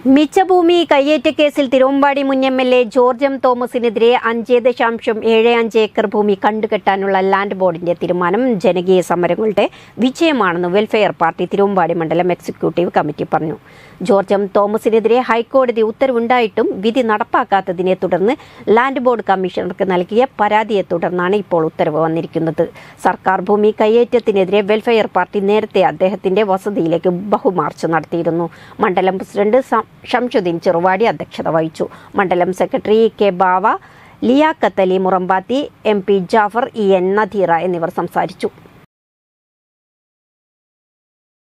മിച്ചഭൂമി കയ്യേറ്റ കേസിൽ തിരുവമ്പാടി മുൻ M L A George M തോമസിനെതിരെ അഞ്ച് ദശാംശം ഏഴ് അഞ്ച് ഏക്കർ ഭൂമി കണ്ടുകെട്ടാനുള്ള ലാൻഡ് ബോർഡിന്റെ തീരുമാനം ജനകീയ സമരങ്ങളുടെ വിജയമാണെന്ന് വെൽഫെയർ പാർട്ടി തിരുവമ്പാടി മണ്ഡലം എക്സിക്യൂട്ടീവ് കമ്മിറ്റി പറഞ്ഞു ജോർജ് എം തോമസിനെതിരെ ഹൈക്കോടതി ഉത്തരവുണ്ടായിട്ടും വിധി നടപ്പാക്കാത്തതിനെ തുടർന്ന് ലാൻഡ് ബോർഡ് കമ്മീഷണർക്ക് നൽകിയ പരാതിയെ തുടർന്നാണ് ഇപ്പോൾ ഉത്തരവ് വന്നിരിക്കുന്നത് സർക്കാർ ഭൂമി കയ്യേറ്റത്തിനെതിരെ വെൽഫെയർ പാർട്ടി നേരത്തെ അദ്ദേഹത്തിന്റെ വസതിയിലേക്ക് ബഹുമാർച്ച് നടത്തിയിരുന്നു മണ്ഡലം പ്രസിഡന്റ് സം- ഷംസുദ്ദീൻ ചെറുവാടി അധ്യക്ഷത വഹിച്ചു മണ്ഡലം secretary K Bava Liyaqat Ali Murambathi M P Jafar E N Nadeera എന്നിവർ സംസാരിച്ചു